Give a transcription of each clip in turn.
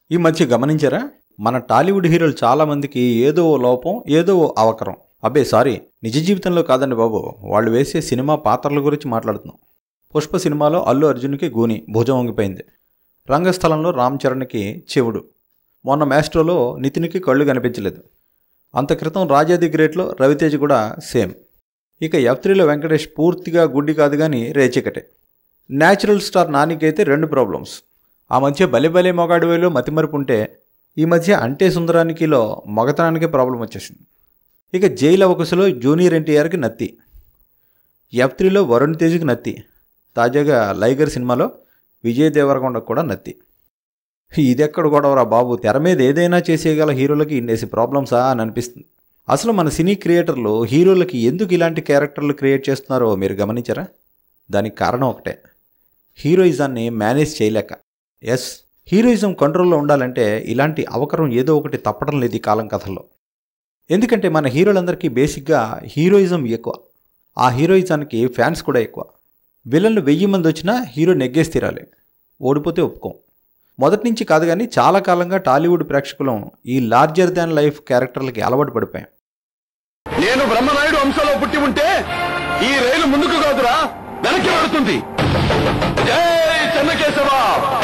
ఈ మధ్య గమనించారా మన టాలీవుడ్ హీరోలు చాలామందికి ఏదో ఓ లోపం ఏదో ఓ అవకరం అబ్బే సారీ నిజ జీవితంలో కాదండి బాబు వాళ్ళు వేసే సినిమా పాత్రల గురించి మాట్లాడుతున్నాం పుష్ప సినిమాలో అల్లు అర్జున్కి గూని భుజం వంగిపోయింది రంగస్థలంలో రామ్ చరణ్కి చెవుడు మొన్న మ్యాస్ట్రోలో నితిన్కి కళ్ళు కనిపించలేదు అంత క్రితం రాజా ది గ్రేట్లో రవితేజ్ కూడా సేమ్ ఇక ఎఫ్ త్రీలో వెంకటేష్ పూర్తిగా గుడ్డి కాదు కానీ రేచికటే న్యాచురల్ స్టార్ నానికైతే రెండు ప్రాబ్లమ్స్ ఆ మధ్య బలే బలే మొగాడివేలో మతిమరుపు ఉంటే ఈ మధ్య అంటే సుందరానికిలో మగతనానికే ప్రాబ్లం వచ్చేసింది ఇక జైలు అవకాశంలో జూనియర్ ఎన్టీఆర్కి నత్తి ఎఫ్ త్రీలో వరుణ్ తేజ్కి నత్తి తాజాగా లైగర్ సినిమాలో విజయ్ దేవరకొండకు కూడా నత్తి ఇదెక్కడ గొడవరా బాబు తెర మీద ఏదైనా చేసేయగల హీరోలకి ఇన్నేసి ప్రాబ్లమ్సా అని అనిపిస్తుంది అసలు మన సినీ క్రియేటర్లు హీరోలకి ఎందుకు ఇలాంటి క్యారెక్టర్లు క్రియేట్ చేస్తున్నారో మీరు గమనించారా దానికి కారణం ఒకటే హీరోయిజాన్ని మేనేజ్ చేయలేక ఎస్ హీరోయిజం కంట్రోల్లో ఉండాలంటే ఇలాంటి అవకరం ఏదో ఒకటి తప్పడం లేదు ఈ కాలం కథల్లో ఎందుకంటే మన హీరోలందరికీ బేసిక్గా హీరోయిజం ఎక్కువ ఆ హీరోయిజానికి ఫ్యాన్స్ కూడా ఎక్కువ విలన్లు వెయ్యి మంది వచ్చినా హీరో నెగ్గేసి తీరాలి ఓడిపోతే ఒప్పుకోం మొదటి నుంచి కాదు కానీ చాలా కాలంగా టాలీవుడ్ ప్రేక్షకులం ఈ లార్జర్ దాన్ లైఫ్ క్యారెక్టర్లకి అలవాటు పడిపోయాం నేను బ్రహ్మనాయుడు వంశంలో పుట్టి ఉంటే ఈ రైలు ముందుకు కాదురా వెనక్కి పడుతుంది జై చెన్నకేశవ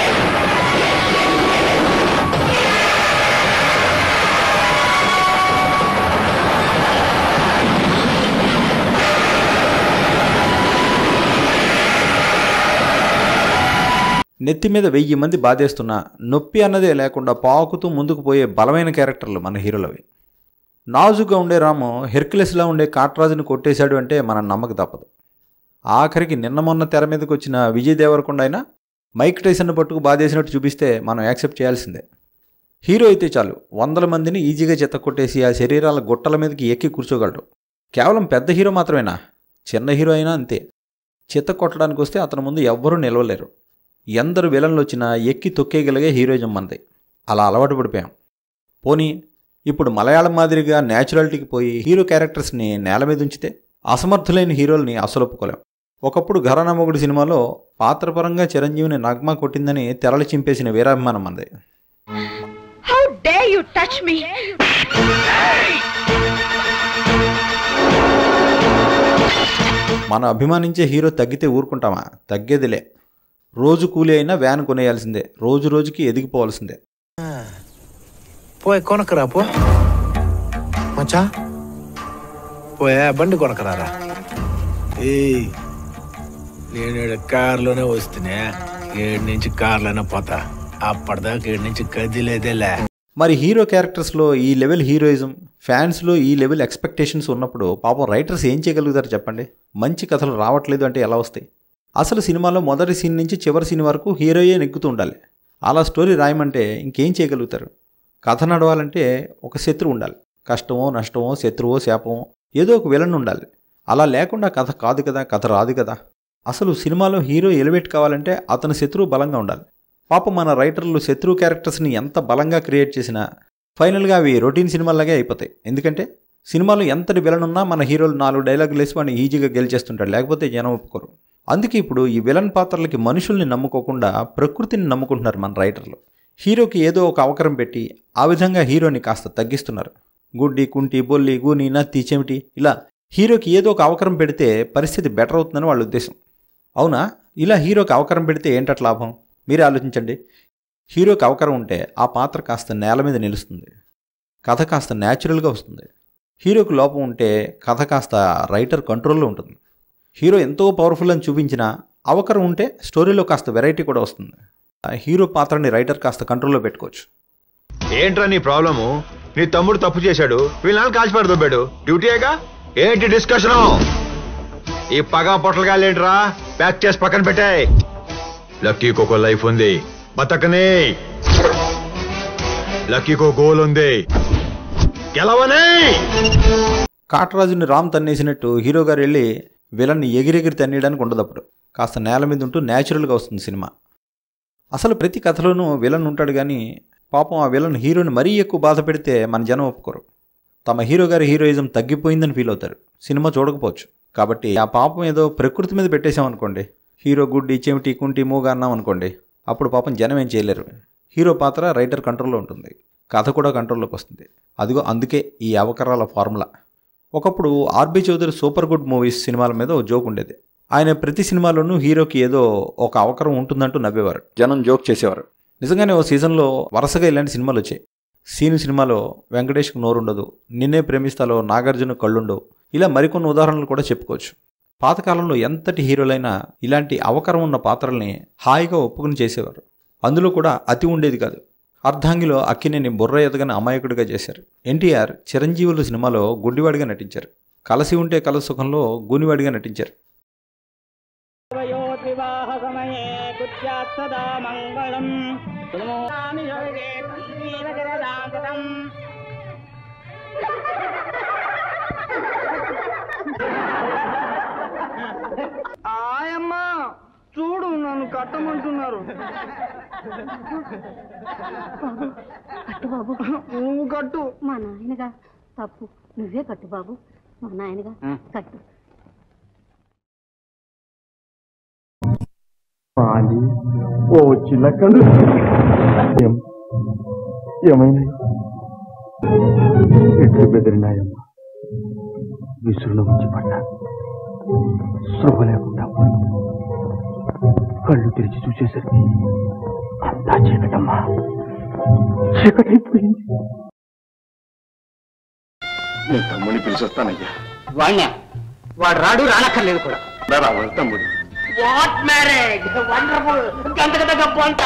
నెత్తి మీద వెయ్యి మంది బాధేస్తున్నా నొప్పి అన్నదే లేకుండా పాకుతూ ముందుకు పోయే బలమైన క్యారెక్టర్లు మన హీరోలవి నాజుగా ఉండే రాము హెర్క్యులెస్లా ఉండే కాట్రాజుని కొట్టేశాడు అంటే మనం నమ్మక తప్పదు ఆఖరికి నిన్న మొన్న తెర మీదకి వచ్చిన విజయ్ దేవరకొండ అయినా మైక్ టైసన్ పట్టుకు బాధేసినట్టు చూపిస్తే మనం యాక్సెప్ట్ చేయాల్సిందే హీరో అయితే చాలు వందల మందిని ఈజీగా చెత్త కొట్టేసి ఆ శరీరాల గుట్టల మీదకి ఎక్కి కూర్చోగలడు కేవలం పెద్ద హీరో మాత్రమేనా చిన్న హీరో అయినా అంతే చెత్త కొట్టడానికి వస్తే అతని ముందు ఎవ్వరూ నిలవలేరు ఎందరు విలన్లు వచ్చినా ఎక్కి తొక్కేయగలిగే హీరోయిజం మనది అలా అలవాటు పడిపోయాం పోనీ ఇప్పుడు మలయాళం మాదిరిగా న్యాచురాలిటీకి పోయి హీరో క్యారెక్టర్స్ని నేల మీద ఉంచితే అసమర్థులైన హీరోల్ని అసలు ఒప్పుకోలేం ఒకప్పుడు ఘరానా మొగుడు సినిమాలో పాత్రపరంగా చిరంజీవిని నగ్మా కొట్టిందని తెరలు చింపేసిన వీరాభిమానం మనది How dare you touch me? మనం అభిమానించే హీరో తగ్గితే ఊరుకుంటామా తగ్గేదిలే రోజు కూలి అయినా వ్యాన్ కొనేయాల్సిందే రోజు రోజుకి ఎదిగిపోవాల్సిందే పోయే కొనకరా పో మచ్చా పోయే బండి కొనకరారా ఏ నేను ఈడ కారులోనే వస్తేనే ఏడు నుంచి కారులోనే పోతా అప్పటిదాకా ఏడు నుంచి కదిలేదేలే మరి హీరో క్యారెక్టర్స్లో ఈ లెవెల్ హీరోయిజం ఫ్యాన్స్లో ఈ లెవెల్ ఎక్స్పెక్టేషన్స్ ఉన్నప్పుడు పాపం రైటర్స్ ఏం చేయగలుగుతారు చెప్పండి మంచి కథలు రావట్లేదు అంటే ఎలా వస్తాయి అసలు సినిమాలో మొదటి సీన్ నుంచి చివరి సీన్ వరకు హీరోయే నెగ్గుతూ ఉండాలి అలా స్టోరీ రాయమంటే ఇంకేం చేయగలుగుతారు కథ నడవాలంటే ఒక శత్రువు ఉండాలి కష్టమో నష్టమో శత్రువో శాపమో ఏదో ఒక విలన్ ఉండాలి అలా లేకుండా కథ కాదు కదా కథ రాదు కదా అసలు సినిమాలో హీరో ఎలివేట్ కావాలంటే అతని శత్రువు బలంగా ఉండాలి పాపం మన రైటర్లు శత్రువు క్యారెక్టర్స్ని ఎంత బలంగా క్రియేట్ చేసినా ఫైనల్గా అవి రొటీన్ సినిమాలాగే అయిపోతాయి ఎందుకంటే సినిమాలో ఎంతటి విలన్ ఉన్నా మన హీరోలు నాలుగు డైలాగులు వేసి వాడిని ఈజీగా గెలిచేస్తుంటాడు లేకపోతే జనం ఒప్పుకోరు అందుకే ఇప్పుడు ఈ విలన్ పాత్రలకి మనుషుల్ని నమ్ముకోకుండా ప్రకృతిని నమ్ముకుంటున్నారు మన రైటర్లు హీరోకి ఏదో ఒక అవకరం పెట్టి ఆ విధంగా హీరోని కాస్త తగ్గిస్తున్నారు గుడ్డి కుంటి బొల్లి గూని నత్తి చెమిటి ఇలా హీరోకి ఏదో ఒక అవకరం పెడితే పరిస్థితి బెటర్ అవుతుందని వాళ్ళ ఉద్దేశం అవునా ఇలా హీరోకి అవకరం పెడితే ఏంటట్ లాభం మీరే ఆలోచించండి హీరోకి అవకరం ఉంటే ఆ పాత్ర కాస్త నేల మీద నిలుస్తుంది కథ కాస్త న్యాచురల్గా వస్తుంది హీరోకి లోపం ఉంటే కథ కాస్త రైటర్ కంట్రోల్లో ఉంటుంది హీరో ఎంతో పవర్ఫుల్ అని చూపించినా అవకరం ఉంటే స్టోరీలో కాస్త వెరైటీ కూడా వస్తుంది ఆ హీరో పాత్రని రైటర్ కాస్త కంట్రోల్లో పెట్టుకోవచ్చు ఏంట్రా నీ ప్రాబ్లము నీ తమ్ముడు తప్పు చేశాడు వీళ్ళని కాల్చిపాడు దొబ్బాడు డ్యూటీయేగా ఏంటి డిస్కషన్ ఈ పగా పొట్లగాలేంట్రా ప్యాక్ చేసి పక్కన పెట్టాయి లక్కీకి ఒక లైఫ్ ఉంది బతకనే లక్కీకో గోల్ ఉంది గెలవనే కాటరాజుని రామ్ తన్నేసినట్టు హీరో గారు వెళ్ళి విలన్ని ఎగిరెగిరి తన్నేయడానికి ఉండదు అప్పుడు కాస్త నేల మీద ఉంటూ న్యాచురల్గా వస్తుంది సినిమా అసలు ప్రతి కథలోనూ విలన్ ఉంటాడు కానీ పాపం ఆ విలన్ హీరోని మరీ ఎక్కువ బాధ పెడితే మన జనం ఒప్పుకోరు తమ హీరో గారి హీరోయిజం తగ్గిపోయిందని ఫీల్ అవుతారు సినిమా చూడకపోవచ్చు కాబట్టి ఆ పాపం ఏదో ప్రకృతి మీద పెట్టేశాం అనుకోండి హీరో గుడ్డి చెమిటి కుంటి మూగా అన్నాం అనుకోండి అప్పుడు పాపం జనం ఏం చేయలేరు హీరో పాత్ర రైటర్ కంట్రోల్లో ఉంటుంది కథ కూడా కంట్రోల్లోకి వస్తుంది అదిగో అందుకే ఈ అవకరాల ఫార్ములా ఒకప్పుడు RB Chowdary super good movies సినిమాల మీద ఓ జోక్ ఉండేది ఆయన ప్రతి సినిమాలోనూ హీరోకి ఏదో ఒక అవకరం ఉంటుందంటూ నవ్వేవారు జనం జోక్ చేసేవారు నిజంగానే ఓ సీజన్లో వరుసగా ఇలాంటి సినిమాలు వచ్చాయి సీను సినిమాలో వెంకటేష్కి నోరుండదు నిన్నే ప్రేమిస్తాలో నాగార్జున కళ్ళుండవు ఇలా మరికొన్ని ఉదాహరణలు కూడా చెప్పుకోవచ్చు పాతకాలంలో ఎంతటి హీరోలైనా ఇలాంటి అవకరం ఉన్న పాత్రల్ని హాయిగా ఒప్పుకుని చేసేవారు అందులో కూడా అతి ఉండేది కాదు అర్ధాంగిలో అక్కినేని బుర్ర ఎదగని అమాయకుడిగా చేశారు ఎన్టీఆర్ చిరంజీవులు సినిమాలో గుడ్డివాడిగా నటించారు కలసి ఉంటే కల సుఖంలో గూనివాడిగా నటించారు వివాహ సమయే కుర్యాత్ సదా మంగళం సుమోదాని హరే సంజీవజరదాంతతం ఆయమ్మ చూడు నన్ను కట్టమంటున్నారు కట్టు బాబు నువ్వు కట్టు మా నాయనగా తప్పు నువ్వే కట్టు బాబు మా నాయనగా కట్టు పాలి ఓ చిలకలు ఏం ఏమైనా ఎట్లు బెదిరినాయమ్మా విసురులో ఉంచి పడ్డా శుభ లేకుండా పోయింది. కళ్ళు తెరిచి చూసేసరికి అంతా చీకటమ్మా చీకటైపోయింది నేను తమ్ముడిని పిలిచొస్తానయ్యా వాణ్య వాడు రాడు రానక్కర్లేదు కూడా రా తమ్ముడు వాట్ మ్యారేజ్ వండర్ఫుల్ గంటకు తగ్గ పొంత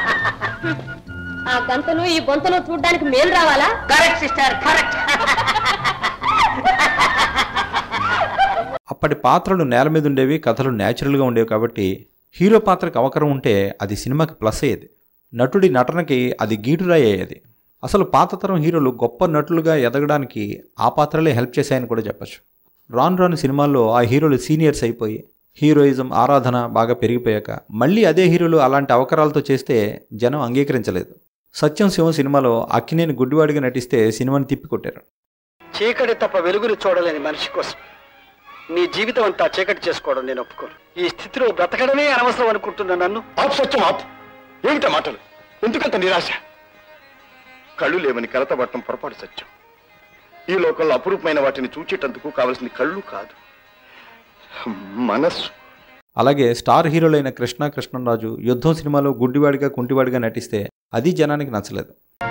ఆ గంతను ఈ బొంతను చూడ్డానికి మేలు రావాలా కరెక్ట్ సిస్టర్ కరెక్ట్ అప్పటి పాత్రలు నేల మీద ఉండేవి కథలు న్యాచురల్గా ఉండేవి కాబట్టి హీరో పాత్రకు అవకరం ఉంటే అది సినిమాకి ప్లస్ అయ్యేది నటుడి నటనకి అది గీటురాయి అయ్యేది అసలు పాత తరం హీరోలు గొప్ప నటులుగా ఎదగడానికి ఆ పాత్రలే హెల్ప్ చేశాయని కూడా చెప్పచ్చు రాను రాను సినిమాల్లో ఆ హీరోలు సీనియర్స్ అయిపోయి హీరోయిజం ఆరాధన బాగా పెరిగిపోయాక మళ్ళీ అదే హీరోలు అలాంటి అవకరాలతో చేస్తే జనం అంగీకరించలేదు సత్యం శివం సినిమాలో అక్కినేని గుడ్డివాడిగా నటిస్తే సినిమాని తిప్పికొట్టారు చీకటి తప్ప వెలుగుని చూడలేని మనిషి కోసం నీ జీవితం అంతా చీకటి చేసుకోవడం నేను ఒప్పుకోను ఈ స్థితిలో బ్రతకడమే అనవసరం అనుకుంటున్న నన్ను ఆపు సత్యం ఆపు ఏమిటా మాటలు ఎందుకంత నిరాశ కళ్ళు లేవని కలతబట్టం పొరపాటు సత్యం ఈ లోకంలో అపురూపమైన వాటిని చూచేటందుకు కావలసింది కళ్ళు కాదు మనస్సు అలాగే స్టార్ హీరోలైన కృష్ణ కృష్ణరాజు యుద్ధం సినిమాలో గుడ్డివాడిగా కుంటివాడిగా నటిస్తే అది జనానికి నచ్చలేదు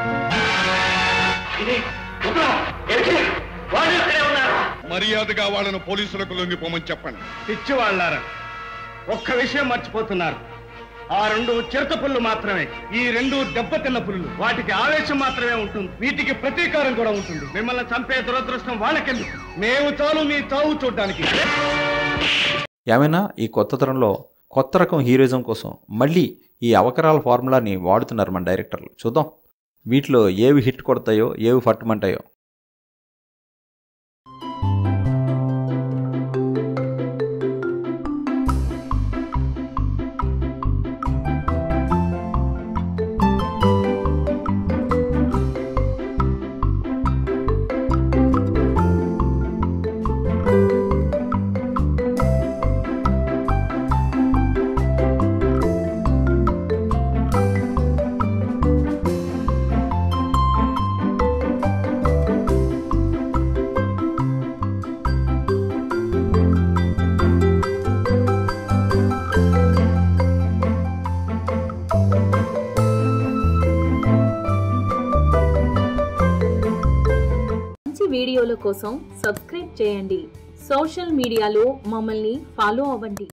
మర్యాదగా వాళ్ళను పోలీసులకు లొంగిపోమని చెప్పండి పిచ్చి వాళ్ళారా ఒక్క విషయం మర్చిపోతున్నారు ఆ రెండు చిరత పుల్లు మాత్రమే ఈ రెండు దెబ్బతిన్న పుల్లు వాటికి ఆవేశం మాత్రమే ఉంటుంది వీటికి ప్రతీకారం కూడా ఉంటుంది మిమ్మల్ని చంపే దురదృష్టం వాళ్ళకెందుకు మేము చాలు మీ చావు చూడడానికి ఏమైనా ఈ కొత్త తరంలో కొత్త రకం హీరోయిజం కోసం మళ్ళీ ఈ అవకరాల ఫార్ములాని వాడుతున్నారు మన డైరెక్టర్లు చూద్దాం వీటిలో ఏవి హిట్ కొడతాయో ఏవి ఫట్టుమంటాయో మంచి వీడియోల కోసం సబ్స్క్రైబ్ చేయండి సోషల్ మీడియాలో మమ్మల్ని ఫాలో అవ్వండి